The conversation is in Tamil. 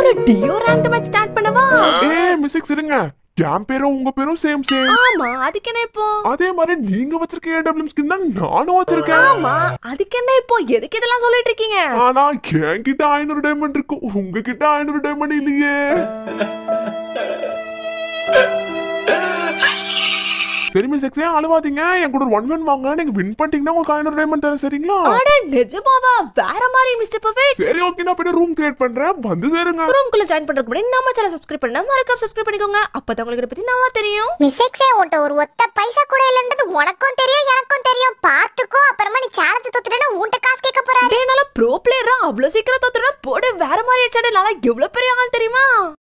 ஒரு டியோ ரேங்க் மேட்ச் ஸ்டார்ட் பண்ணவா ஏ மிஸ்ஸிக்ஸ் இருங்க என் பேரும் உங்க பேரும் சேம் சேம் ஆமா அதுக்கு என்ன இப்போ அதே மாதிரி நீங்க வச்சிருக்க ஏடபிள்யூ ஸ்கின் தான் நானும் வச்சிருக்கேன் ஆமா அதுக்கு என்ன இப்போ எதுக்கு இதெல்லாம் சொல்லிட்டு இருக்கீங்க ஆனா என்கிட்ட ஐநூறு டைமண்ட் இருக்கு உங்ககிட்ட ஐநூறு டைமண்ட் இல்லையே சரி மிஸ் எக்ஸே அழுவாதீங்க என் கூட ஒன் ஒன் வாங்க நீங்க வின் பண்ணிட்டீங்கன்னா உங்களுக்கு ஐநூறு டைமண்ட் தரேன் சரிங்களா அட நிஜமாவா வேற மாதிரி மிஸ்டர் பர்ஃபெக்ட் சரி ஓகே நான் போய் ரூம் கிரியேட் பண்றேன் வந்து சேருங்க ரூம்குள்ள ஜாயின் பண்றதுக்கு முன்னாடி நம்ம சேனல் சப்ஸ்கிரைப் பண்ணா மறக்காம சப்ஸ்கிரைப் பண்ணிக்கோங்க அப்பதான் உங்களுக்கு இதை பத்தி நல்லா தெரியும் மிஸ்ஸெக்ஸே உன்ட்ட ஒரு ஒத்த பைசா கூட இல்லன்றது உனக்கும் தெரியும் எனக்கும் தெரியும் பார்த்துக்கோ அப்புறமா நீ சேலஞ்சு தோத்துட்டேன்னா உன்ட்ட காசு கேட்க போறாரு டேய் நல்லா ப்ரோ பிளேயரா அவ்வளவு சீக்கிரம் தோத்துறா போடு வேற மாதிரி அடிச்சாடே நல்லா எவ்வளவு பெரிய ஆள் தெரியுமா